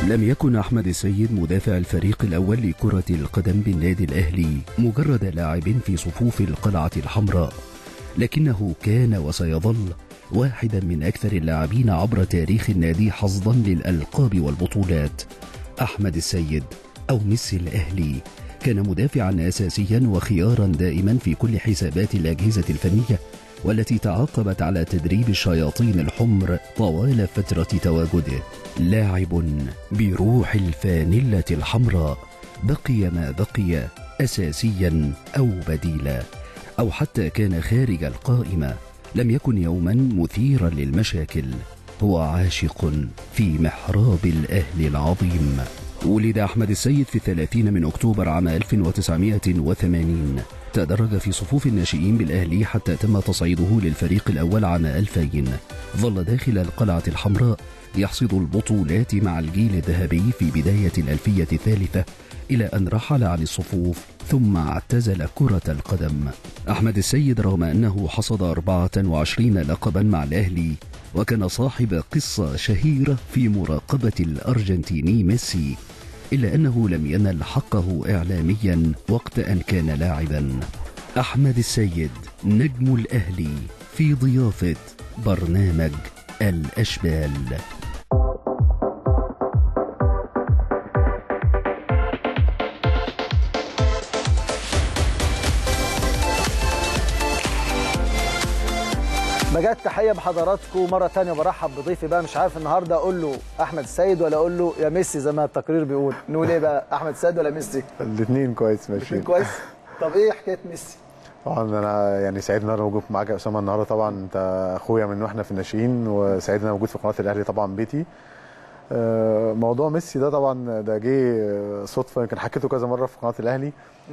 لم يكن أحمد السيد مدافع الفريق الأول لكرة القدم بالنادي الأهلي مجرد لاعب في صفوف القلعة الحمراء لكنه كان وسيظل واحدا من أكثر اللاعبين عبر تاريخ النادي حظا للألقاب والبطولات أحمد السيد أو ميسي الأهلي كان مدافعا أساسيا وخيارا دائما في كل حسابات الأجهزة الفنية والتي تعاقبت على تدريب الشياطين الحمر طوال فترة تواجده لاعب بروح الفانلة الحمراء بقي ما بقي أساسيا أو بديلا أو حتى كان خارج القائمة لم يكن يوما مثيرا للمشاكل هو عاشق في محراب الأهل العظيم ولد أحمد السيد في الثلاثين من أكتوبر عام 1980 تدرج في صفوف الناشئين بالأهلي حتى تم تصعيده للفريق الأول عام 2000 ظل داخل القلعة الحمراء يحصد البطولات مع الجيل الذهبي في بداية الألفية الثالثة إلى أن رحل عن الصفوف ثم اعتزل كرة القدم أحمد السيد رغم أنه حصد 24 لقبا مع الأهلي وكان صاحب قصة شهيرة في مراقبة الأرجنتيني ميسي إلا أنه لم ينل حقه إعلاميا وقت أن كان لاعبا أحمد السيد نجم الأهلي في ضيافة برنامج الأشبال بجد تحيه بحضراتكم مره تانية برحب بضيفي بقى مش عارف النهارده اقول له احمد السيد ولا اقول له يا ميسي زي ما التقرير بيقول نقول ايه بقى احمد السيد ولا ميسي الاثنين كويس ماشيين كويس طب ايه حكايه ميسي طبعا انا يعني سعيد ان انا موجود معاك يا اسامه النهارده طبعا انت اخويا من واحنا في الناشئين وسعيد ان انا موجود في قناه الاهلي طبعا بيتي آه، موضوع ميسي ده طبعا ده جه صدفه يمكن حكيته كذا مره في قناه الاهلي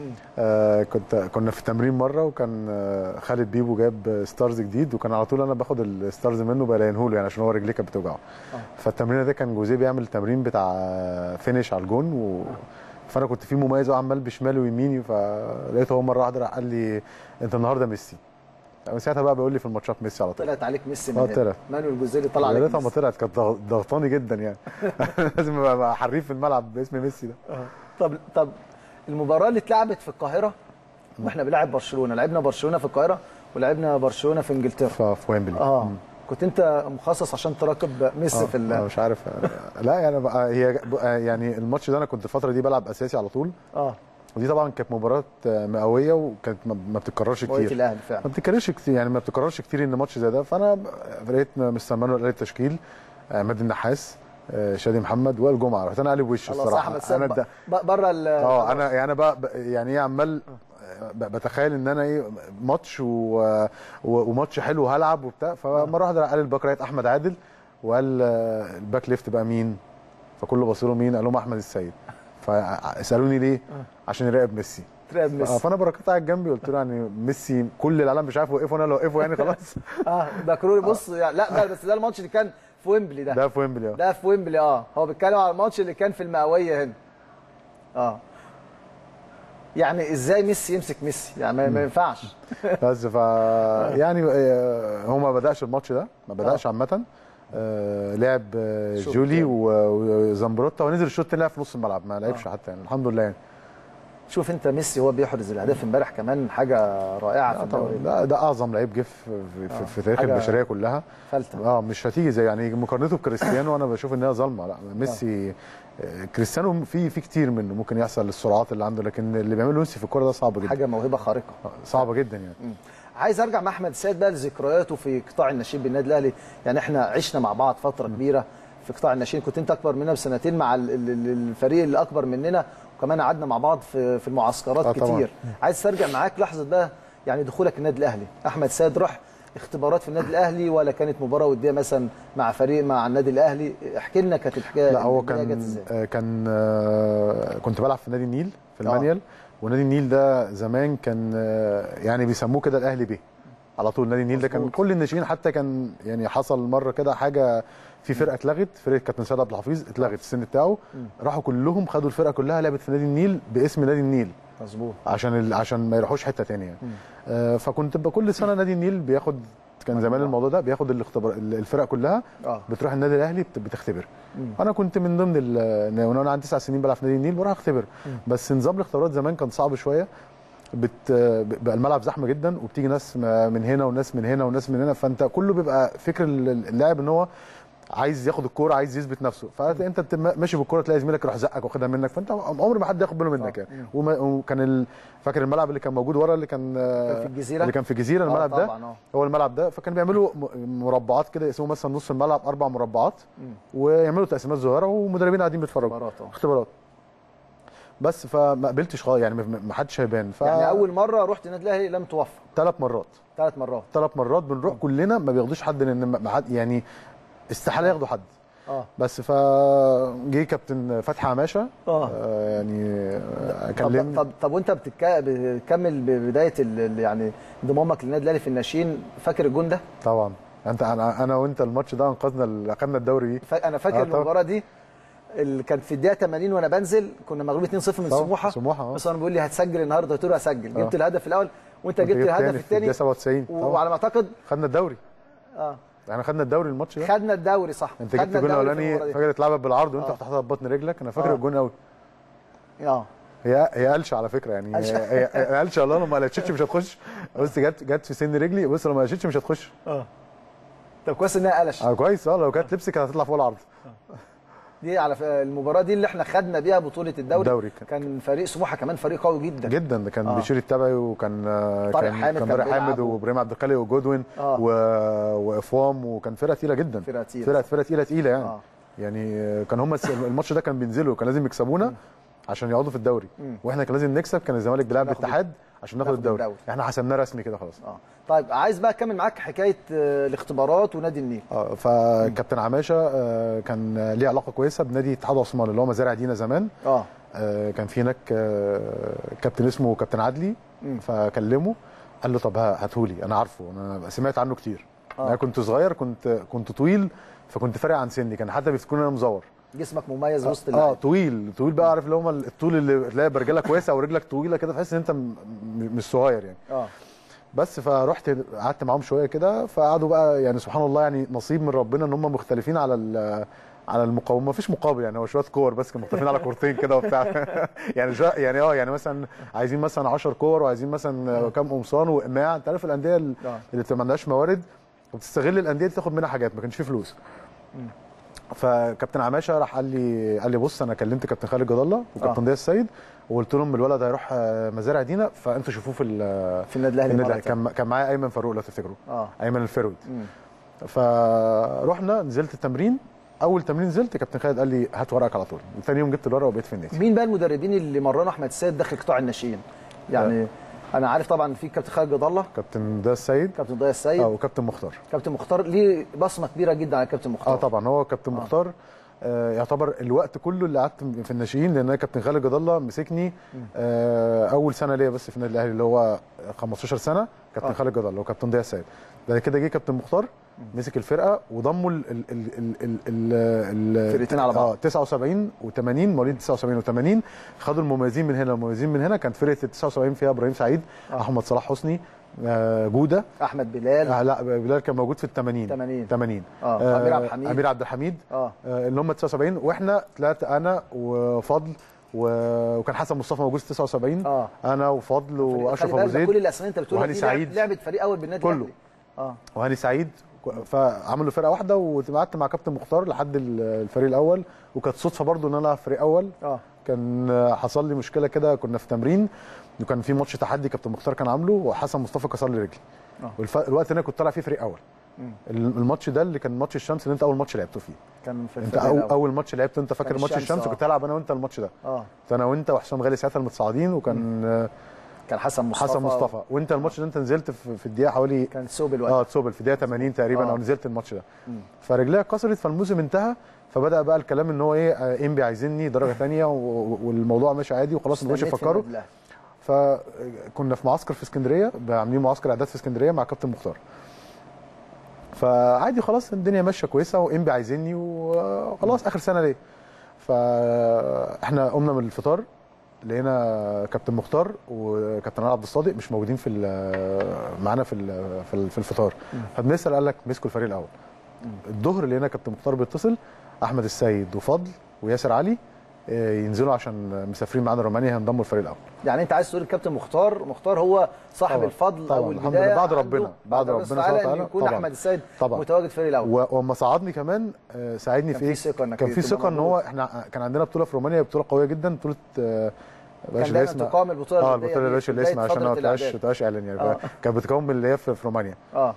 آه، كنت كنا في التمرين مره وكان آه، خالد بيبو جاب ستارز جديد وكان على طول انا باخد الستارز منه بلاينه له يعني عشان هو رجليه كانت بتوجعه فالتمرين ده كان جوزيه بيعمل تمرين بتاع فينش على الجون و... فانا كنت فيه مميز وعمال بشمالي ويميني فلقيته هو مره واحده راح قال لي انت النهارده ميسي من ساعتها بقى بيقول لي في الماتشات ميسي على طول طلعت عليك ميسي من اه هنا. طلعت. مانويل جوزيلي طلع يا عليك ريتها ما ميسي. طلعت كانت ضغ- ضغطاني جدا يعني لازم ابقى أبقى حريف في الملعب باسم ميسي ده طب طب المباراه اللي اتلعبت في القاهره واحنا بنلعب برشلونه لعبنا برشلونه في القاهره ولعبنا برشلونه في انجلترا في ويمبلي اه كنت انت مخصص عشان تراقب ميسي في ال- آه، مش عارف لا يعني بقى هي بقى يعني الماتش ده انا كنت الفتره دي بلعب اساسي على طول اه ودي طبعا كانت مباراه مئويه وكانت ما ما بتتكررش مواجهة كتير الاهلي فعلا ما بتتكررش كتير يعني ما بتتكررش كتير ان ماتش زي ده فانا لقيت مستر مانويل قال التشكيل عماد النحاس آه، شادي محمد وائل جمعه رحت انا قلب وشه الله صح الصراحه احمد سيد انا ده ب- بره ال اه انا يعني بقى ب- يعني ايه عمال ب- بتخيل ان انا ايه ماتش و... و... وماتش حلو هلعب وبتاع فمره واحده قال الباك رايت احمد عادل وقال آه، الباك ليفت بقى مين فكله بصوا له مين قال لهم احمد السيد فسالوني ليه عشان يراقب ميسي تراقب آه، ميسي فانا بركات قاعد جنبي قلت له يعني ميسي كل العالم مش عارف يوقفه انا لو وقفه يعني خلاص اه ده كروري بص يعني لا ده بس ده الماتش اللي كان في ويمبلي ده ده في ويمبلي اه ده في ويمبلي اه هو بيتكلم على الماتش اللي كان في المئويه هنا اه يعني ازاي ميسي يمسك ميسي يعني ما- ما ينفعش بس ف يعني آه، هو ما بداش الماتش ده ما بداش عامه آه، لعب آه، شوط جولي تاني. و- وزمبروتا ونزل الشوط الثاني لعب في نص الملعب ما لعبش حتى يعني الحمد لله يعني شوف انت ميسي هو بيحرز الاهداف امبارح كمان حاجه رائعه في لا طبعا الدوري ده, ده اعظم لعيب جه في, في, في, في تاريخ حاجة البشريه كلها فلتة اه مش هتيجي زي يعني مقارنته بكريستيانو انا بشوف ان هي ظلمه لا ميسي آه، كريستيانو في في كتير منه ممكن يحصل السرعات اللي عنده لكن اللي بيعمله ميسي في الكوره ده صعب جدا حاجه موهبه خارقه آه، صعبه جدا يعني عايز ارجع مع احمد السيد بقى لذكرياته في قطاع الناشئين بالنادي الاهلي يعني احنا عشنا مع بعض فتره كبيره في قطاع الناشئين كنت انت اكبر مننا بسنتين مع ال- ال- ال- الفريق اللي اكبر مننا وكمان قعدنا مع بعض في في المعسكرات آه طبعاً. كتير عايز استرجع معاك لحظه بقى يعني دخولك النادي الاهلي احمد السيد راح اختبارات في النادي الاهلي ولا كانت مباراه وديه مثلا مع فريق مع النادي الاهلي احكي لنا كانت الحكايه لا هو البداية جت كان إزاي؟ آه، كان آه، كنت بلعب في نادي النيل في آه. المانيال ونادي النيل ده زمان كان آه، يعني بيسموه كده الاهلي بيه على طول نادي النيل ده كان مظبوط. كل الناشئين حتى كان يعني حصل مره كده حاجه في فرقه اتلغت فرقه كابتن سيد عبد الحفيظ اتلغت السن بتاعه راحوا كلهم خدوا الفرقه كلها لعبت في نادي النيل باسم نادي النيل مظبوط عشان ال... عشان ما يروحوش حته ثانيه يعني. آه فكنت بقى كل سنه نادي النيل بياخد كان زمان الموضوع ده بياخد الاختبار الفرق كلها اه بتروح النادي الاهلي بت- بتختبر مم. انا كنت من ضمن ال- وانا عندي تسع سنين بلعب في نادي النيل بروح اختبر مم. بس نظام الاختبارات زمان كان صعب شويه بت بقى الملعب زحمه جدا وبتيجي ناس م- من هنا وناس من هنا وناس من هنا فانت كله بيبقى فكر ال- اللاعب ان هو عايز ياخد الكوره عايز يثبت نفسه فانت انت ماشي بالكوره تلاقي زميلك يروح زقك واخدها منك فانت عمر ما حد ياخد باله منك آه. يعني وما- وكان ال... فاكر الملعب اللي كان موجود ورا اللي كان كان في الجزيره اللي كان في الجزيره آه، الملعب ده طبعا اه هو الملعب ده فكانوا بيعملوا م- مربعات كده يقسموا مثلا نص الملعب اربع مربعات مم. ويعملوا تقسيمات صغيره ومدربين قاعدين بيتفرجوا اختبارات اه اختبارات بس فما قبلتش خالص يعني ما ما حدش هيبان ف يعني اول مره رحت النادي الاهلي لم توفق ثلاث مرات ثلاث مرات ثلاث مرات بنروح كلنا ما بياخدوش حد لان ما حد يعني استحاله ياخدوا حد اه بس فجه كابتن فتحي عماشه اه آه، يعني آه، طب, كلمني طب طب وانت بتك... بتكمل ببدايه ال... ال- يعني انضمامك للنادي الاهلي في الناشئين فاكر الجون ده؟ طبعا انت انا انا وانت الماتش ده انقذنا ال- اخدنا الدوري بيه ف... انا فاكر آه، آه طبعا. المباراه دي اللي كانت في الدقيقه 80 وانا بنزل كنا مغلوبين 2-0 من طبعاً، سموحه سموحه اه بس انا بيقول لي هتسجل النهارده قلت له هسجل آه. جبت الهدف الاول وانت وأنت جبت الهدف في الثاني الدقيقه 97 طبعا وعلى ما اعتقد خدنا الدوري اه احنا خدنا الدوري الماتش ده خدنا الدوري صح انت جبت خدنا الجون الدوري في الاولاني المباراة دي. فاكر اتلعبت بالعرض وانت آه. فتحتها ببطن رجلك انا فاكر آه. الجون قوي اه هي هي قلشه على فكره يعني قلشة. هي هي قلشه والله لو ما قلشتش مش هتخش بص جت جت في سن رجلي بص لو ما قلشتش مش هتخش اه طب كويس انها قلش اه كويس اه لو كانت لبسي كانت هتطلع فوق العرض دي على ف- المباراه دي اللي احنا خدنا بيها بطوله الدوري الدوري كان- كان فريق سموحه كمان فريق قوي جدا جدا ده كان آه. بشير التبعي وكان آه، طارق كان حامد كان كان طارق حامد بيلعب و- وابراهيم عبد الخالق وجودوين آه. و... وافوام وكان فرقه تقيله جدا فرقه تقيله فرقه فرقه تقيله تقيله يعني اه يعني آه، كان هم الماتش ده كان بينزلوا كان لازم يكسبونا عشان يقعدوا في الدوري مم. واحنا كان لازم نكسب كان الزمالك بيلعب ناخد- الاتحاد عشان ناخد ناخد الدوري الدوري. احنا حسمناه رسمي كده خلاص اه طيب عايز بقى اكمل معاك حكايه آه، الاختبارات ونادي النيل اه فكابتن عماشه آه، كان ليه علاقه كويسه بنادي اتحاد عثمان اللي هو مزارع دينا زمان اه آه، كان في هناك آه، كابتن اسمه كابتن عدلي مم. فكلمه قال له طب ها- هاتهولي انا عارفه انا سمعت عنه كتير آه. انا كنت صغير كنت كنت طويل فكنت فارق عن سني كان حتى بيفتكروني انا مزور جسمك مميز وسط اه اللعب طويل طويل بقى عارف اللي هم الطول اللي تلاقي برجلك واسع ورجلك طويله كده تحس ان انت م- م- مش صغير يعني اه بس فرحت قعدت معاهم شويه كده فقعدوا بقى يعني سبحان الله يعني نصيب من ربنا ان هم مختلفين على ال- على المقاومه مفيش مقابل يعني هو شويه كور بس كانوا مختلفين على كورتين كده وبتاع يعني شويه يعني اه يعني مثلا عايزين مثلا 10 كور وعايزين مثلا كام قمصان واقماع انت عارف الانديه اللي آه. بتبقى ما عندهاش موارد وبتستغل الانديه دي تاخد منها حاجات ما كانش فيه فلوس فكابتن عماشه راح قال لي قال لي بص انا كلمت كابتن خالد جد الله وكابتن آه. ضياء السيد وقلت لهم الولد هيروح آه، مزارع دينا فانتوا شوفوه في ال- في النادي في الاهلي النادي مرة الأهلي. كان كان معايا ايمن فاروق لو تفتكروا اه ايمن الفرويد مم. فرحنا نزلت التمرين اول تمرين نزلت كابتن خالد قال لي هات ورقك على طول ثاني يوم جبت الورقه وبقيت في النادي مين بقى المدربين اللي مرنوا احمد السيد داخل قطاع الناشئين يعني انا عارف طبعا في كابتن خالد جد الله كابتن ده السيد كابتن ضياء السيد اه وكابتن مختار كابتن مختار ليه بصمه كبيره جدا على كابتن مختار اه طبعا هو كابتن مختار آه يعتبر الوقت كله اللي قعدت في الناشئين لان أنا كابتن خالد جد الله مسكني آه اول سنه ليا بس في النادي الاهلي اللي هو 15 سنه كابتن آه. خالد جد الله وكابتن ضياء السيد بعد كده جه كابتن مختار مسك الفرقه وضموا ال ال ال ال ال ال ال فرقتين على بعض. اه 79 و80 مواليد 79 و80 خدوا المميزين من هنا المميزين من هنا كانت فرقه ال 79 فيها ابراهيم سعيد آه. احمد صلاح حسني آه جوده احمد بلال آه لا بلال كان موجود في ال 80 80. 80 اه امير عبد الحميد امير عبد الحميد اه آه، اللي هم 79 واحنا ثلاثه انا وفضل و- وكان حسن مصطفى موجود في 79 اه انا وفضل واشرف خلي ابو بالك ده كل زيد الاسماء انت بتقولها وهاني دي لعب- سعيد. لعبه فريق اول بالنادي كله. الأهلي. اه وهاني سعيد فعملوا فرقه واحده وقعدت مع كابتن مختار لحد ال- الفريق الاول وكانت صدفه برضو ان انا العب فريق اول اه كان آه، حصل لي مشكله كده كنا في تمرين وكان في ماتش تحدي كابتن مختار كان عامله وحسن مصطفى كسر لي رجلي آه. والف... الوقت اللي انا كنت طالع فيه فريق اول مم. الماتش ده اللي كان ماتش الشمس اللي انت اول ماتش لعبته فيه كان في انت الفريق أو الأول. اول ماتش لعبته انت فاكر كان ماتش الشمس، الشمس آه. كنت العب انا وانت الماتش ده اه كنت انا وانت وحسام غالي ساعتها المتصاعدين وكان آه، كان حسن مصطفى حسن مصطفى وانت الماتش ده انت نزلت في في الدقيقه حوالي كان سوب الوقت اه تسوبل في دقيقه 80 تقريبا آه. او نزلت الماتش ده مم. فرجليها اتكسرت فالموسم انتهى فبدا بقى الكلام ان هو ايه آه، انبي عايزيني درجه ثانيه والموضوع ماشي عادي وخلاص ما بقوش استنيت في يفكروا النادي الأهلي. فكنا في معسكر في اسكندريه عاملين معسكر اعداد في اسكندريه مع كابتن مختار فعادي خلاص الدنيا ماشيه كويسه وانبي عايزيني وخلاص اخر سنه ليه فاحنا قمنا من الفطار لقينا كابتن مختار وكابتن علي عبد الصادق مش موجودين في ال- معانا في ال- في ال- في الفطار فبنسال قال لك مسكوا الفريق الاول الظهر لقينا كابتن مختار بيتصل احمد السيد وفضل وياسر علي آه، ينزلوا عشان مسافرين معانا رومانيا هينضموا الفريق الاول يعني انت عايز تقول الكابتن مختار مختار هو صاحب طبعاً. الفضل طبعاً. او الحمد البدايه لله. بعد عنده ربنا. بعد الله ربنا سبحانه سبحانه ان وتعالى. يكون طبعاً. احمد السيد طبعاً. متواجد في الفريق الاول و- وما صعدني كمان آه، ساعدني كان في ايه في ثقة إنك كان في تبقى ثقه ان هو موجود. احنا كان عندنا بطوله في رومانيا بطوله قويه جدا بطوله آه، بلاش كان دايما الاسم. تقام البطوله اه الودية البطوله دي بلاش في الاسم بداية عشان ما فترة تبقاش الإعداد. تبقاش اعلان يعني آه. كانت بتقام من اللي هي في في رومانيا اه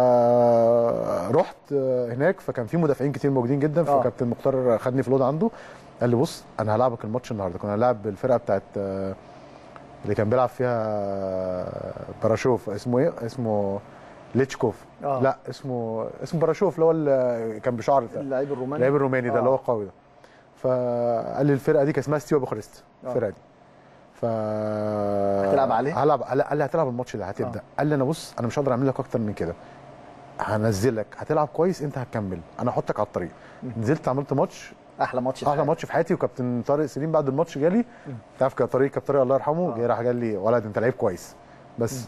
فرحت هناك فكان في مدافعين كتير موجودين جدا آه. فكابتن مختار خدني في الاوضه عنده قال لي بص انا هلعبك الماتش النهارده كنا هنلعب الفرقه بتاعت آه، اللي كان بيلعب فيها باراشوف اسمه ايه اسمه ليتشكوف آه. لا اسمه اسمه باراشوف اللي هو اللي كان بشعر ده اللعيب الروماني اللعيب الروماني ده آه. اللي هو القوي ده فقال لي الفرقه دي كان اسمها ستيوا بوخارست آه. الفرقه دي ف هتلعب عليه؟ هلعب قال قال لي هتلعب الماتش ده هتبدا آه. قال لي انا بص انا مش هقدر اعمل لك اكتر من كده هنزلك هتلعب كويس انت هتكمل انا هحطك على الطريق نزلت عملت ماتش احلى ماتش في احلى حياتي. ماتش في حياتي وكابتن طارق سليم بعد الماتش جالي تعرف كان طارق كابتن طارق الله يرحمه آه. جاي راح قال لي ولد انت لعيب كويس بس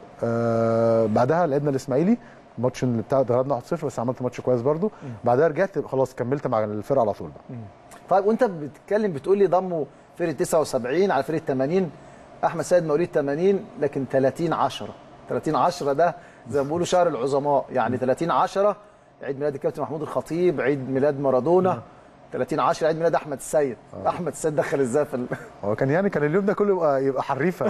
آه بعدها لعبنا الاسماعيلي الماتش اللي بتاع اتغلبنا 1-0 بس عملت ماتش كويس برده بعدها رجعت خلاص كملت مع الفرقه على طول بقى طيب وانت بتتكلم بتقول لي ضموا فرقه 79 على فرقه 80 احمد سيد مواليد 80 لكن 30 10 30 10 ده زي ما بيقولوا شهر العظماء يعني 30 10 عيد ميلاد الكابتن محمود الخطيب عيد ميلاد مارادونا 30 10 عيد ميلاد احمد السيد احمد السيد دخل ازاي في ال... هو كان يعني كان اليوم ده كله يبقى يبقى حريفه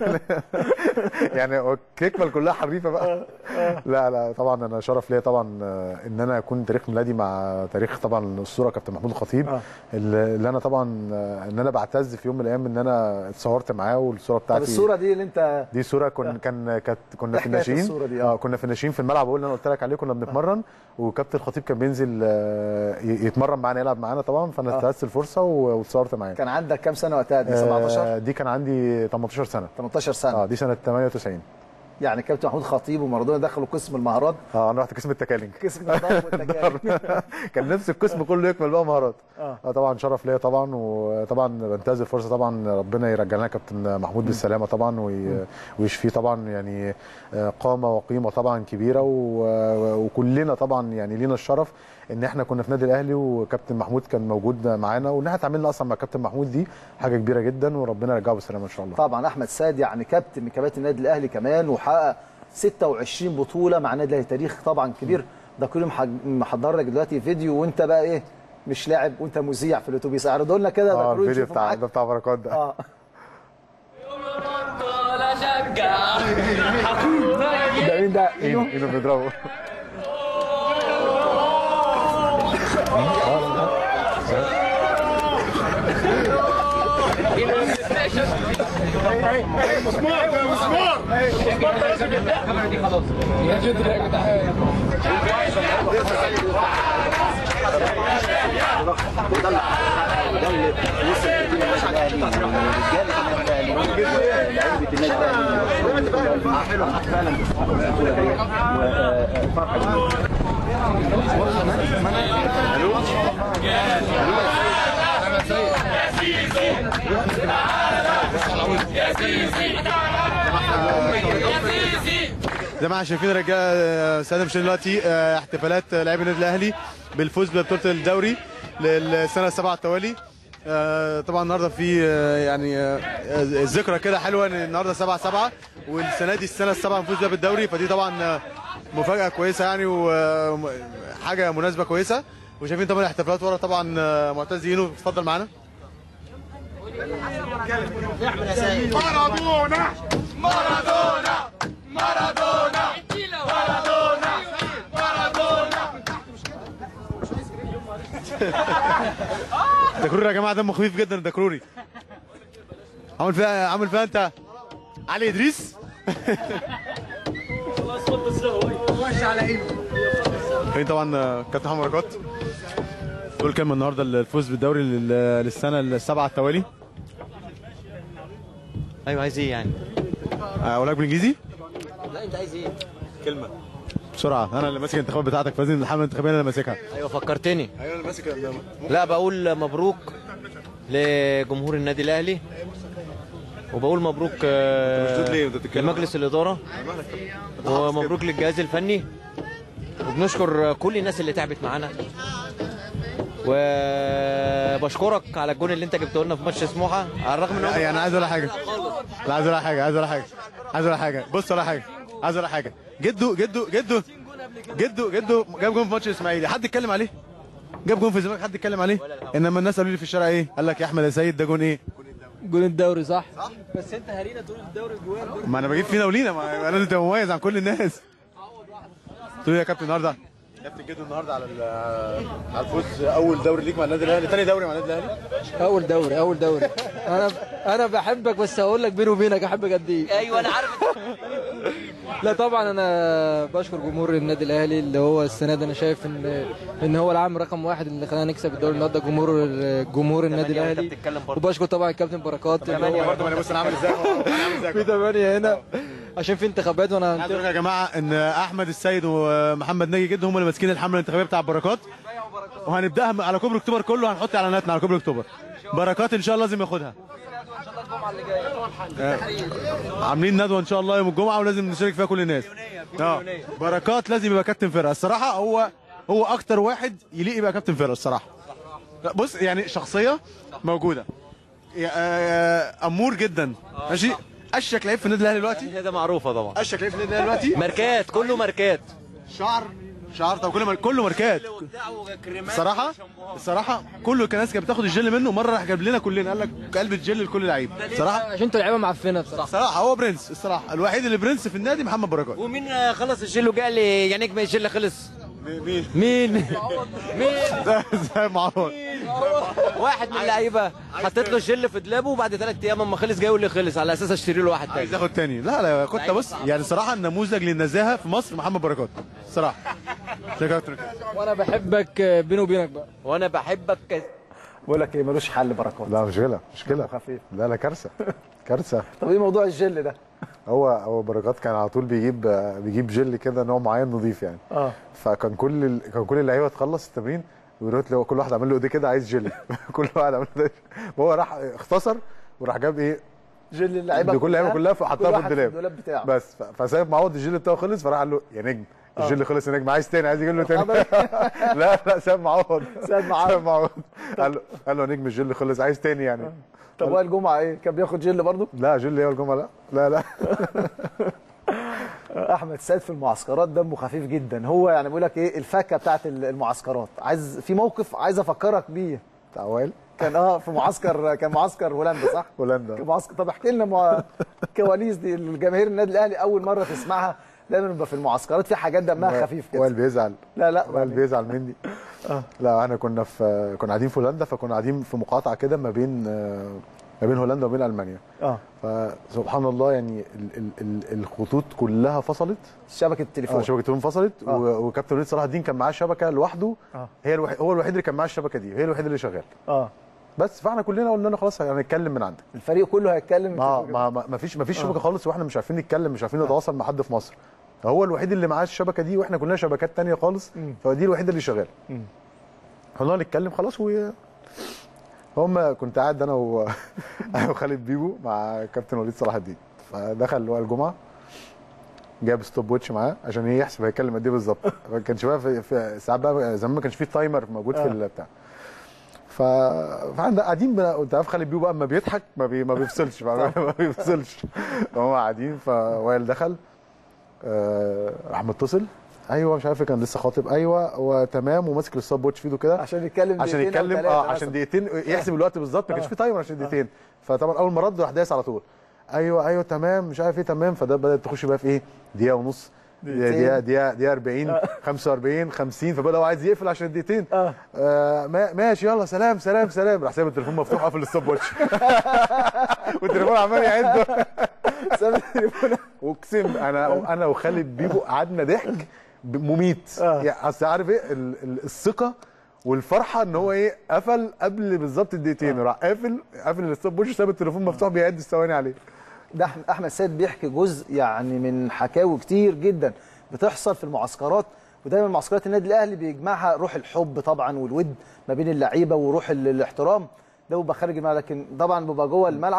يعني هو الكيكمل كلها حريفه بقى لا لا طبعا انا شرف ليا طبعا آه، ان انا اكون تاريخ ميلادي مع تاريخ طبعا الاسطوره كابتن محمود الخطيب آه. اللي اللي انا طبعا آه، ان انا بعتز في يوم من الايام ان انا اتصورت معاه والصوره طب بتاعتي الصوره دي اللي انت دي صوره كن كان كانت كنا في حكاية الناشئين الصورة دي؟ آه. اه كنا في الناشئين في الملعب اللي انا قلت لك عليه كنا بنتمرن وكابتن الخطيب كان بينزل آه، ي- يتمرن معانا يلعب معانا طبعا فانا آه. انتهزت الفرصه و- واتصورت معاه كان عندك كام سنه وقتها دي آه، 17 دي كان عندي 18 سنه 18 سنه اه دي سنه 98 يعني كابتن محمود خطيب ومارادونا دخلوا قسم المهارات اه انا رحت قسم التكالنج قسم الضرب والتكاليف كان نفس القسم كله يكمل بقى مهارات اه اه طبعا شرف ليا طبعا وطبعا بنتهز الفرصه طبعا ربنا يرجع لنا كابتن محمود بالسلامه طبعا وي- ويشفيه طبعا يعني آه، قامه وقيمه طبعا كبيره و- وكلنا طبعا يعني لينا الشرف ان احنا كنا في نادي الاهلي وكابتن محمود كان موجود معانا وان احنا اتعاملنا اصلا مع كابتن محمود دي حاجه كبيره جدا وربنا يرجعه بالسلامه ان شاء الله طبعا احمد سيد يعني كابتن من كباتن النادي الاهلي كمان وحقق 26 بطوله مع النادي الاهلي تاريخ طبعا كبير ده كله محج- محضر لك دلوقتي فيديو وانت بقى ايه مش لاعب وانت مذيع في الاتوبيس اعرضوا لنا كده ده اه كله الفيديو نشوفه بتاع معاك. ده بتاع بركات ده اه ده مين ده؟ ايده ايده بيضربه زي ما احنا شايفين رجاله ساده مش دلوقتي آه، احتفالات لاعبي النادي الاهلي بالفوز ببطوله الدوري للسنه السابعه على التوالي آه، طبعا النهارده في آه، يعني آه، آه، ذكرى كده حلوه ان النهارده 7 7 والسنه دي السنه السابعه نفوز بيها بالدوري فدي طبعا آه، مفاجاه كويسه يعني وحاجه مناسبه كويسه وشايفين طبعا الاحتفالات ورا طبعا آه، معتز ينو اتفضل معانا دكروري يا جماعه دمه خفيف جدا الدكروري عامل فيها عامل فيها انت علي ادريس فين طبعا آه، كابتن محمد بركات تقول كلمه النهارده الفوز بالدوري لل- للسنه السابعه على التوالي ايوه عايز ايه يعني؟ اقول لك بالانجليزي لا انت عايز ايه؟ بسرعه انا اللي ماسك الانتخابات بتاعتك فلازم الحمله الانتخابيه انا اللي ماسكها ايوه فكرتني ايوه اللي ماسك لا بقول مبروك لجمهور النادي الاهلي وبقول مبروك آه، مشدود ليه؟ أنت بتتكلم لمجلس الاداره ومبروك للجهاز الفني وبنشكر كل الناس اللي تعبت معانا وبشكرك على الجون اللي انت جبته لنا في ماتش سموحه على الرغم ان هو يعني عايز اقول حاجه لا عايز اقول حاجه عايز اقول حاجه عايز اقول حاجه بص اقول حاجه عايز اقول حاجه جدو جدو جدو جدو جدو جاب جون في ماتش الاسماعيلي حد اتكلم عليه جاب جون في الزمالك حد اتكلم عليه انما الناس قالوا لي في الشارع ايه قال لك يا احمد يا سيد ده جون ايه جول الدوري صح ما انا بجيب فينا ولينا ما يبقى لازم تبقى مميز عن كل الناس تقول إيه يا كابتن النهارده كابتن جدو النهارده على على الفوز اول دوري ليك مع النادي الاهلي ثاني دوري مع النادي الاهلي اول دوري اول دوري انا انا بحبك بس هقول لك بيني وبينك احبك قد ايه ايوه انا عارف لا طبعا انا بشكر جمهور النادي الاهلي اللي هو السنه دي انا شايف ان ان هو العام رقم واحد اللي خلانا نكسب الدوري النهارده جمهور جمهور النادي تمانية وأنت الاهلي بتتكلم برضه. وبشكر طبعا الكابتن بركات اللي هو برضه ما انا بص انا عامل ازاي أنا عامل ازاي في ثمانية هنا عشان في انتخابات وانا عايز اقول لكم يا جماعه ان احمد السيد ومحمد ناجي جد هم اللي ماسكين الحمله الانتخابيه بتاع بركات وهنبداها على كوبري اكتوبر كله هنحط اعلاناتنا على كوبري اكتوبر بركات ان شاء الله لازم ياخدها آه. عاملين ندوه ان شاء الله يوم الجمعه ولازم نشارك فيها كل الناس اه بركات لازم يبقى كابتن فرقه الصراحه هو هو اكتر واحد يليق يبقى كابتن فرقه الصراحه لا، بص يعني شخصيه موجوده يا- آه، امور جدا ماشي اشك لعيب في النادي الاهلي دلوقتي هي ده معروفه طبعا اشك لعيب في النادي الاهلي دلوقتي ماركات كله ماركات شعر شعر طب كله كله ماركات الصراحه الصراحه كله كان ناس كانت بتاخد الجل منه مره راح جاب لنا كلنا قال لك علبه جل لكل لعيب صراحه عشان انتوا لعيبه معفنه بصراحه صراحه هو برنس الصراحه الوحيد اللي برنس في النادي محمد بركات ومين آه، خلص الشيل وقال لي يعني نجم الشيل خلص مين مين مين زي معوض واحد من اللعيبه حطيت له الشيل في دولابه وبعد ثلاث ايام اما خلص جاي يقول لي خلص على اساس اشتري له واحد تاني عايز ياخد تاني لا لا كنت بص يعني صراحه النموذج للنزاهه في مصر محمد بركات صراحه شكرا وانا بحبك بيني وبينك بقى وانا بحبك بقول لك ايه ملوش حل بركات لا مشكله مشكله خفيف لا لا كارثه كارثه طب ايه موضوع الجل ده؟ هو هو بركات كان على طول بيجيب بيجيب جل كده نوع معين نظيف يعني اه فكان كل ال... كان كل اللعيبه تخلص التمرين ويروح له كل واحد عامل له ايديه كده عايز جل كل واحد عامل له وهو راح اختصر وراح جاب ايه جل اللعيبه كل اللعيبه كلها فحطها كل في واحد الدولاب الدولاب بتاعه بس ف- فسايب معوض الجل بتاعه خلص فراح قال له يا نجم الجل خلص يا نجم عايز تاني عايز يجيب له تاني لا لا ساب معوض ساب معوض. ساب معوض قال له قال له يا نجم الجل خلص عايز تاني يعني طب وائل جمعه ايه؟ كان بياخد جل برضه؟ لا جل ايه الجمعه لا لا لا احمد سيد في المعسكرات دمه خفيف جدا هو يعني بيقول لك ايه الفكه بتاعت المعسكرات عايز في موقف عايز افكرك بيه بتاع وائل كان اه في معسكر كان معسكر هولندا صح؟ هولندا. كان معسكر طب احكي لنا مع... كواليس دي الجماهير النادي الاهلي اول مره تسمعها دايما بيبقى في المعسكرات في حاجات دمها خفيف كده وائل بيزعل لا لا وائل بيزعل مني لا احنا كنا في كنا قاعدين في هولندا فكنا قاعدين في مقاطعه كده ما بين آه، ما بين هولندا وبين المانيا اه فسبحان الله يعني ال ال ال الخطوط كلها فصلت شبكه اه التليفون شبكه التليفون فصلت آه. و- وكابتن وليد صلاح الدين كان معاه شبكه لوحده آه. هي الوحيد هو الوحيد اللي كان معاه الشبكه دي هي الوحيد اللي شغال اه بس فاحنا كلنا قلنا له خلاص هنتكلم من عندك الفريق كله هيتكلم ما ما ما ما فيش ما فيش شبكه خالص واحنا مش عارفين نتكلم مش عارفين نتواصل مع حد في مصر هو الوحيد اللي معاه الشبكه دي واحنا كلنا شبكات تانية خالص فدي الوحيده اللي شغاله قلنا نتكلم خلاص و هم كنت قاعد انا و... أنا وخالد بيبو مع كابتن وليد صلاح الدين فدخل وائل الجمعه جاب ستوب ووتش معاه عشان ايه يحسب هيتكلم قد ايه بالظبط ما كانش بقى في, في ساعات بقى زمان ما كانش في تايمر موجود في آه. البتاع ف فاحنا قاعدين بقى انت عارف خالد بيبو بقى اما بيضحك ما, بي... ما بيفصلش ما, ما بيفصلش فهم قاعدين فوائل دخل آه، راح متصل ايوه مش عارف كان لسه خاطب ايوه هو تمام وماسك الستوب ووتش في ايده كده عشان يتكلم عشان دقيقتين أو يتكلم ثلاثة اه مثلاً. عشان دقيقتين يحسب الوقت بالظبط ما كانش في تايمر عشان دقيقتين فطبعا اول ما رد راح دايس على طول ايوه ايوه تمام مش عارف ايه تمام فده بدات تخش بقى في ايه دقيقه ونص دقيقه دقيقه دقيقه 40 45 50 فبدا هو عايز يقفل عشان الدقيقتين آه. آه ما- ماشي يلا سلام سلام سلام راح سايب التليفون مفتوح قافل الستوب واتش والتليفون عمال يعد ساب التليفون اقسم انا انا وخالد بيبو قعدنا ضحك مميت آه. يعني اصل عارف ايه ال- ال- الثقه والفرحه ان هو ايه قفل قبل بالظبط الدقيقتين راح قافل قافل الستوب وش ساب التليفون مفتوح بيعد الثواني عليه ده أحمد- احمد سيد بيحكي جزء يعني من حكاوي كتير جدا بتحصل في المعسكرات ودايما معسكرات النادي الاهلي بيجمعها روح الحب طبعا والود ما بين اللعيبه وروح ال- الاحترام ده بيبقى خارج الملعب لكن طبعا بيبقى جوه الملعب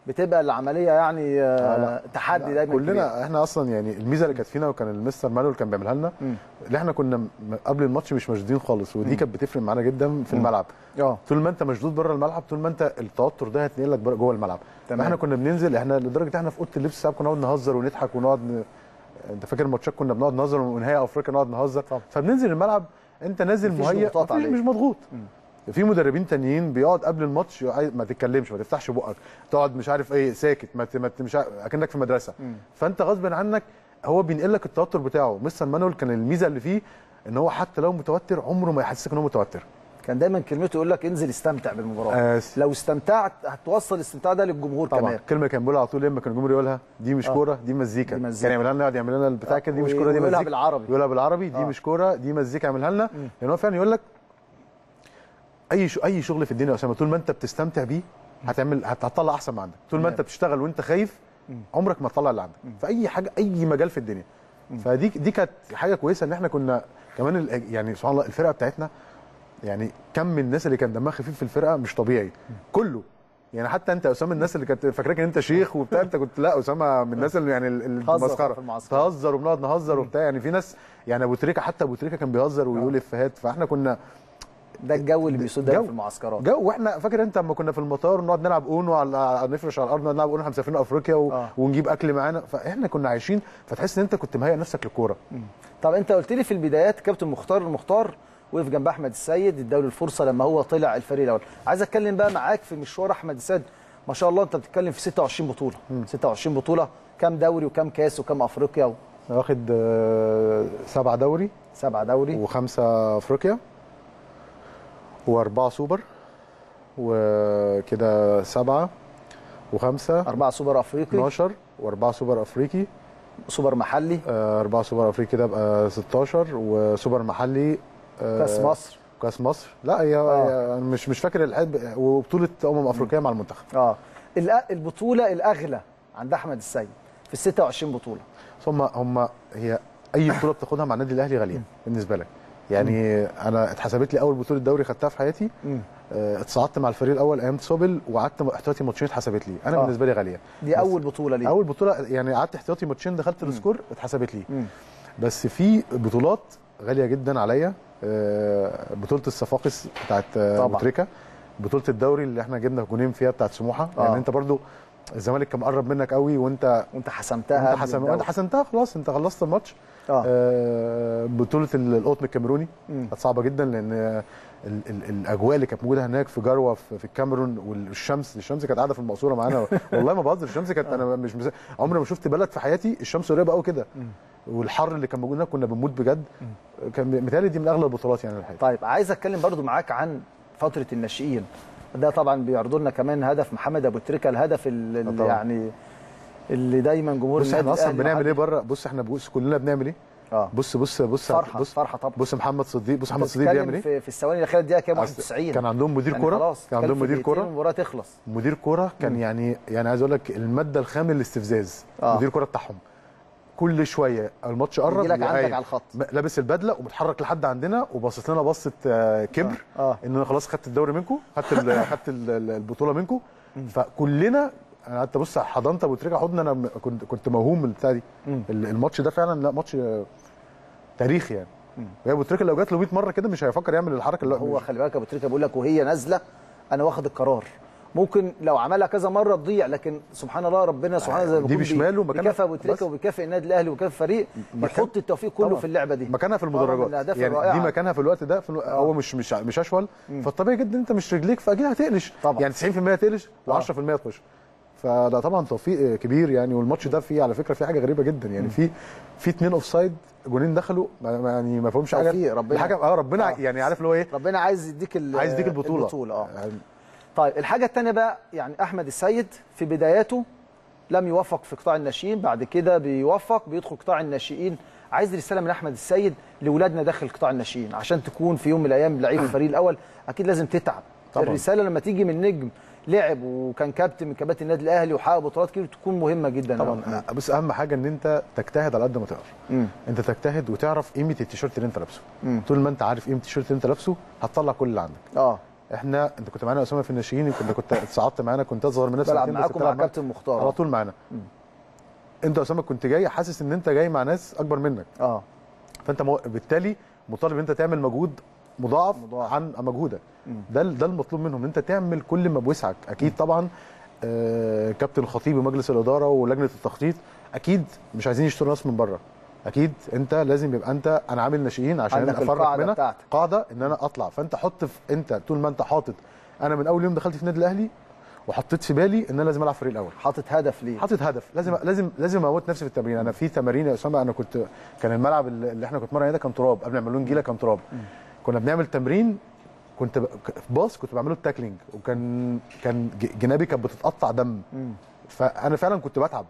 بتبقى العمليه يعني آه، آه، لا. تحدي لا، دايما كبير. كلنا احنا اصلا يعني الميزه اللي كانت فينا وكان المستر مانويل كان بيعملها لنا مم. اللي احنا كنا م- قبل الماتش مش مشدودين خالص ودي كانت بتفرق معانا جدا في الملعب اه طول ما انت مشدود بره الملعب طول ما انت التوتر ده هيتنقل لك بره- جوه الملعب تمام. احنا كنا بننزل احنا لدرجه احنا في اوضه اللبس ساعات كنا نقعد نهزر ونضحك ونقعد ن... انت فاكر الماتشات كنا بنقعد نهزر ونهاية افريقيا نقعد نهزر طبعا. فبننزل الملعب انت نازل مفيش مهيئ ضغوطات مفيش- عليك. مش مضغوط في مدربين تانيين بيقعد قبل الماتش عايز- ما تتكلمش ما تفتحش بقك تقعد مش عارف ايه ساكت ما ت- ما ت- مش عارف- اكنك في مدرسه فانت غصب عنك هو بينقل لك التوتر بتاعه مستر مانويل كان الميزه اللي فيه ان هو حتى لو متوتر عمره ما يحسسك ان هو متوتر كان دايما كلمته يقول لك انزل استمتع بالمباراه آه، لو استمتعت هتوصل الاستمتاع ده للجمهور طبعا كمان الكلمه اللي كان بيقولها على طول لما كان الجمهور يقولها دي مش آه. كوره دي مزيكا دي مزيكا. كان يعملها لنا يقعد يعمل لنا البتاع كده دي مش وي- كوره دي ويقولها مزيكا بالعربي. يقولها بالعربي دي آه. مش كوره دي مزيكا يعملها لنا لان هو فعلا يقول لك اي شو اي شغل في الدنيا يا اسامه طول ما انت بتستمتع بيه هتعمل هت- هتطلع احسن ما عندك طول ما تمام. انت بتشتغل وانت خايف عمرك ما تطلع اللي عندك في اي حاجه اي مجال في الدنيا فدي دي كانت حاجه كويسه ان احنا كنا كمان ال- يعني سبحان الله الفرقه بتاعتنا يعني كم من الناس اللي كان دمها خفيف في الفرقه مش طبيعي كله يعني حتى انت يا اسامه الناس اللي كانت فاكراك ان انت شيخ وبتاع انت كنت لا اسامه من الناس اللي يعني ال- تهزر المسخره في المعسكر. تهزر وبنقعد نهزر وبتاع يعني في ناس يعني ابو تريكه حتى ابو تريكه كان بيهزر ويقول افيهات فاحنا كنا ده الجو اللي بيسود دايما جو. في المعسكرات جو واحنا فاكر انت لما كنا في المطار نقعد نلعب اونو على نفرش على الارض نقعد نلعب اونو احنا مسافرين افريقيا و... آه. ونجيب اكل معانا فاحنا كنا عايشين فتحس ان انت كنت مهيئ نفسك للكوره طب انت قلت لي في البدايات كابتن مختار المختار وقف جنب احمد السيد اداله الفرصه لما هو طلع الفريق الاول عايز اتكلم بقى معاك في مشوار احمد السيد ما شاء الله انت بتتكلم في 26 بطوله 26 بطوله كام دوري وكام كاس وكام افريقيا واخد آه، سبعة دوري وسبعه دوري وخمسة افريقيا واربعة سوبر وكده سبعة وخمسة اربعه سوبر افريقي 12 واربعة سوبر افريقي سوبر محلي آه، أربعة سوبر افريقي كده بقى 16 وسوبر محلي آه، كاس مصر كاس مصر لا هي آه. هي مش مش فاكر الحد وبطولة أمم أفريقية مع المنتخب اه الأ- البطوله الاغلى عند احمد السيد في ال 26 بطوله هم هم هي أي بطولة بتاخدها مع النادي الأهلي غالية بالنسبة لك يعني أنا اتحسبت لي أول بطولة دوري خدتها في حياتي مم. آه، اتصعدت مع الفريق الأول أيام تسوبل وقعدت احتياطي ماتشين اتحسبت لي أنا آه. بالنسبة لي غالية دي بس اول بطوله ليه أول بطولة يعني قعدت احتياطي ماتشين دخلت السكور اتحسبت لي مم. بس في بطولات غاليه جدا عليا آه، بطوله الصفاقس بتاعت آه، طبعا. أبو تريكه بطوله الدوري اللي احنا جبنا جونين فيها بتاعت سموحه آه. يعني انت برضو الزمالك كان مقرب منك قوي وانت وانت حسمتها انت قبل حسن الدوري. وانت حسنتها خلاص انت خلصت الماتش اه آه، بطوله ال- القطن الكاميروني مم. كانت صعبه جدا لان آه، ال ال الاجواء اللي كانت موجوده هناك في جروه في, في الكاميرون والشمس الشمس كانت قاعده في المقصوره معانا والله ما بهزر الشمس كانت انا مش مس... عمري ما شفت بلد في حياتي الشمس قريبه قوي كده والحر اللي كان موجود هناك كنا بنموت بجد كان متهيألي دي من اغلى البطولات يعني الحقيقه طيب عايز اتكلم برضو معاك عن فتره الناشئين ده طبعا بيعرضوا لنا كمان هدف محمد ابو تريكه الهدف اللي آه طبعا. يعني اللي دايما جمهور بص النادي احنا اصلا الأهلي بنعمل ايه محدد- بره بص احنا بص كلنا بنعمل ايه اه بص بص بص فرحه بص فرحه طبعا بص محمد صديق بص محمد أنت صديق بيعمل بتتكلم ايه في, في الثواني الاخيره دقيقه كام أصل 91 كان عندهم مدير يعني كوره خلاص كان عندهم في مدير دقيقتين كوره المباراه تخلص مدير كوره كان يعني يعني عايز اقول لك الماده الخام للاستفزاز آه. مدير كوره بتاعهم كل شويه الماتش قرب يجي لك يبقى عندك قايم. على الخط م- لابس البدله ومتحرك لحد عندنا وباصص لنا بصه آه، كبر اه ان انا خلاص خدت الدوري منكم خدت ال- خدت ال- ال- البطوله منكم فكلنا انا قعدت ابص حضنت ابو تريكه حضن انا م- كنت كنت موهوم من البتاع دي مم. ال- الماتش ده فعلا لا ماتش آه، تاريخي يعني وهي ابو تريكه لو جات له 100 مره كده مش هيفكر يعمل الحركه اللي هو مش- خلي بالك ابو تريكه بيقول لك وهي نازله انا واخد القرار ممكن لو عملها كذا مره تضيع لكن سبحان الله ربنا سبحانه زي ما دي بيقول بشماله بي- مكانها- بيكافئ ابو بس. تريكه وبيكافئ النادي الاهلي وبيكافئ الفريق مكان- بيحط التوفيق كله طبعا. في اللعبه دي مكانها في طبعاً من المدرجات الاهداف يعني الرائعه دي مكانها في الوقت ده في الو... هو مش مش مش اشول فالطبيعي جدا انت مش رجليك فاكيد هتقلش طبعاً. يعني 90% تقلش و10% تخش فده طبعا توفيق كبير يعني والماتش ده فيه على فكره فيه حاجه غريبه جدا يعني في في اثنين اوف سايد جونين دخلوا ما ما- يعني ما فيهمش حاجه توفيق، ربنا- الحكم اه ربنا آه. يعني عارف اللي هو ايه ربنا عايز يديك ال- عايز يديك البطوله البطوله اه يعني طيب الحاجه الثانيه بقى يعني احمد السيد في بداياته لم يوفق في قطاع الناشئين بعد كده بيوفق بيدخل قطاع الناشئين عايز رساله من احمد السيد لاولادنا داخل قطاع الناشئين عشان تكون في يوم من الايام لعيب الفريق الاول اكيد لازم تتعب طبعاً. الرساله لما تيجي من نجم لعب وكان كابتن من كباتن النادي الاهلي وحقق بطولات كتير تكون مهمه جدا طبعا بس اهم حاجه ان انت تجتهد على قد ما تقدر مم. انت تجتهد وتعرف قيمه التيشيرت اللي انت لابسه مم. طول ما انت عارف قيمه التيشيرت اللي انت لابسه هتطلع كل اللي عندك اه احنا انت كنت معانا يا اسامه في الناشئين كنت كنت اتصعدت معانا كنت اصغر من نفسك بلعب سنتين، بس معاكم مع بتلعب معانا. كابتن مختار على طول معانا انت يا اسامه كنت جاي حاسس ان انت جاي مع ناس اكبر منك اه فانت مو... بالتالي مطالب ان انت تعمل مجهود مضاعف, مضاعف. عن مجهودك ده ال- ده المطلوب منهم ان انت تعمل كل ما بوسعك اكيد طبعا آه كابتن الخطيب ومجلس الاداره ولجنه التخطيط اكيد مش عايزين يشتروا ناس من بره اكيد انت لازم يبقى انت انا عامل ناشئين عشان عندك افرق القاعدة منها بتاعتك. قاعده ان انا اطلع فانت حط في انت طول ما انت حاطط انا من اول يوم دخلت في النادي الاهلي وحطيت في بالي ان انا لازم العب فريق الاول حاطط هدف ليه حاطط هدف لازم لازم لازم اموت نفسي في التمرين انا في تمارين يا اسامه انا كنت كان الملعب اللي اللي احنا كنا بنتمرن عليه ده كان تراب قبل ما يعملوا نجيله كان تراب كنا بنعمل تمرين كنت ب... ك- في باص كنت بعمله التاكلينج وكان كان ج- جنابي كانت بتتقطع دم فانا فعلا كنت بتعب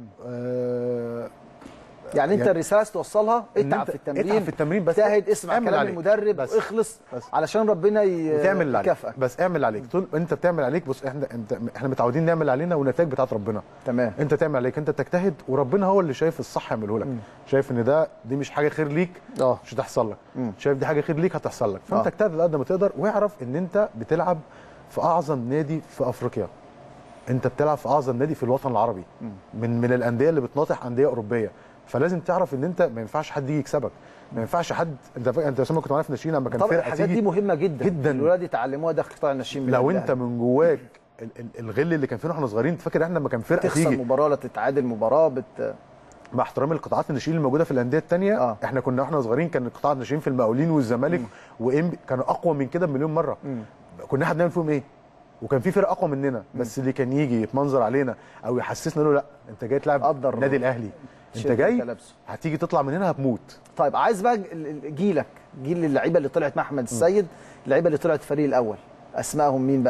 آه... يعني انت يعني- الرساله عايز توصلها إن اتعب أنت في التمرين اتعب في التمرين بس اجتهد اسمع اعمل كلام عليك. المدرب بس. واخلص بس. علشان ربنا ي... وتعمل اللي عليك يكافئك بس اعمل اللي عليك طول انت بتعمل عليك بص احنا انت احنا متعودين نعمل علينا والنتائج بتاعت ربنا تمام انت تعمل عليك انت تجتهد وربنا هو اللي شايف الصح يعمله لك شايف ان ده دي مش حاجه خير ليك اه مش هتحصل لك مم. شايف دي حاجه خير ليك هتحصل لك فانت آه. اجتهد على قد ما تقدر واعرف ان انت بتلعب في اعظم نادي في افريقيا انت بتلعب في اعظم نادي في الوطن العربي من من الانديه اللي بتناطح انديه اوروبيه فلازم تعرف ان انت ما ينفعش حد يجي يكسبك ما ينفعش حد انت فاكر انت يا اسامه كنت معانا في ناشئين لما كان طبعا فرقه الحاجات دي تيجي مهمه جدا جداً. الولاد يتعلموها داخل قطاع الناشئين لو بالله انت من جواك ال- ال- الغل اللي كان فينا واحنا صغيرين انت فاكر احنا لما كان فرقه تخسر تيجي مباراه ولا تتعادل مباراه بت... مع احترامي للقطاعات الناشئين الموجوده في الانديه الثانيه آه. احنا كنا واحنا صغيرين كان قطاع الناشئين في المقاولين والزمالك وام كانوا اقوى من كده بمليون مره كنا احنا بنعمل فيهم ايه وكان في فرق اقوى مننا بس اللي كان يجي يتمنظر علينا او يحسسنا له لا انت جاي تلعب قدر النادي الاهلي انت شيء جاي انت لابسه. هتيجي تطلع من هنا هتموت طيب عايز بقى ال- ال- جيلك جيل اللعيبه اللي طلعت مع احمد السيد اللعيبه اللي طلعت الفريق الاول اسمائهم مين بقى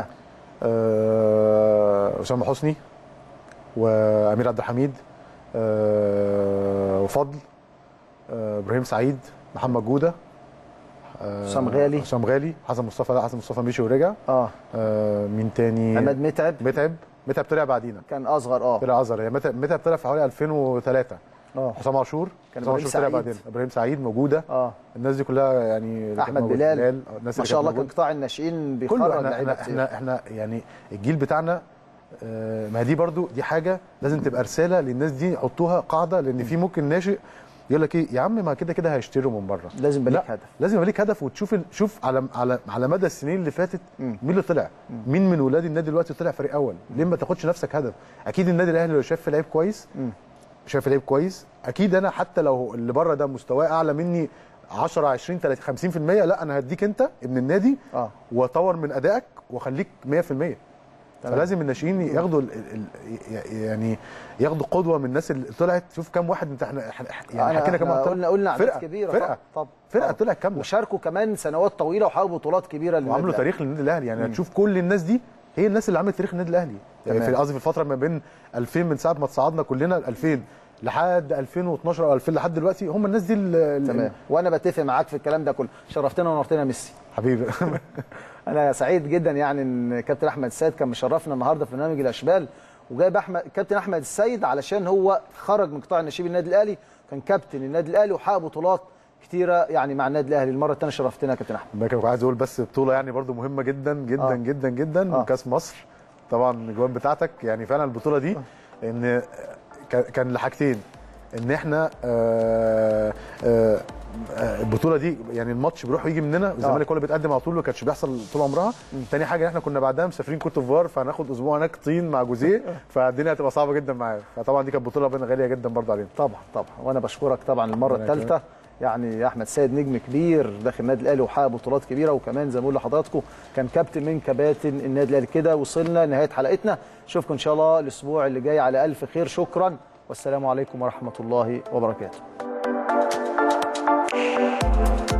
آه، اسامه حسني وامير عبد الحميد آه، وفضل آه، ابراهيم سعيد محمد جوده آه، حسام غالي. حسام غالي حسن مصطفى لا حسن مصطفى مشي ورجع اه آه، مين تاني عماد متعب متعب متعب طلع بعدينا كان اصغر اه طلع ازهر هي متعب متعب طلع في حوالي 2003 اه حسام عاشور كان حسام إبراهيم عاشور طلع سعيد. بعدين ابراهيم سعيد موجوده اه الناس دي كلها يعني اللي كانت احمد موجودة. بلال آه، الناس ما اللي شاء الله كانت كان موجودة. قطاع الناشئين بيخرج كله احنا لعيبه احنا, كتير احنا احنا يعني الجيل بتاعنا آه، ما دي برضو دي حاجه لازم تبقى رساله للناس دي يحطوها قاعده لان في ممكن ناشئ يقول لك ايه يا عم ما كده كده هيشتروا من بره لازم يبقى لا، لك هدف لازم يبقى ليك هدف وتشوف ال- شوف على على على مدى السنين اللي فاتت مم. مين اللي طلع مين من ولاد النادي دلوقتي طلع فريق اول ليه ما تاخدش نفسك هدف اكيد النادي الاهلي لو شاف في لعيب كويس مم. شايف لعيب كويس اكيد انا حتى لو اللي بره ده مستواه اعلى مني 10 20 30 50% لا انا هديك انت ابن النادي اه واطور من ادائك واخليك 100% فلازم الناشئين ياخدوا ال ال ال يعني ياخدوا قدوه من الناس اللي طلعت شوف كام واحد انت احنا احنا يعني أنا- حكينا كام إحنا واحد قلنا قلنا اعداد فرقه كبيره فرقه طب فرقه طلعت كامله وشاركوا كمان سنوات طويله وحققوا بطولات كبيره للنادي وعملوا الأهلي. تاريخ للنادي الاهلي يعني هتشوف كل الناس دي هي الناس اللي عملت تاريخ النادي الاهلي يعني تمام. في قصدي في الفتره ما بين 2000 من ساعه ما تصعدنا كلنا 2000 لحد 2012 او 2000 لحد دلوقتي هم الناس دي اللي تمام وانا بتفق معاك في الكلام ده كله شرفتنا ونورتنا يا ميسي حبيبي انا سعيد جدا يعني ان كابتن احمد السيد كان مشرفنا النهارده في برنامج الاشبال وجايب احمد كابتن احمد السيد علشان هو خرج من قطاع الناشئين النادي الاهلي كان كابتن النادي الاهلي وحقق بطولات كتيره يعني مع النادي الاهلي المره الثانيه شرفتنا يا كابتن احمد ما كنت عايز اقول بس بطوله يعني برضو مهمه جدا جدا آه. آه. جدا جدا آه. آه. كاس مصر طبعا الاجوان بتاعتك يعني فعلا البطوله دي ان كا- كان لحاجتين ان احنا آه آه آه، البطوله دي يعني الماتش بيروح ويجي مننا الزمالك هو اللي بيتقدم على طول ما كانش بيحصل طول عمرها تاني حاجه ان احنا كنا بعدها مسافرين كوت ديفوار فهناخد اسبوع هناك طين مع جوزيه فالدنيا هتبقى صعبه جدا معايا فطبعا دي كانت بطوله بينا غاليه جدا برضه علينا طبعا طبعا وانا بشكرك طبعا المره ربنا يكرمك. الثالثه يعني احمد سيد نجم كبير داخل النادي الاهلي وحقق بطولات كبيره وكمان زي ما بقول لحضراتكم كان كابتن من كباتن النادي الاهلي كده وصلنا لنهايه حلقتنا اشوفكم ان شاء الله الاسبوع اللي جاي على الف خير شكرا والسلام عليكم ورحمه الله وبركاته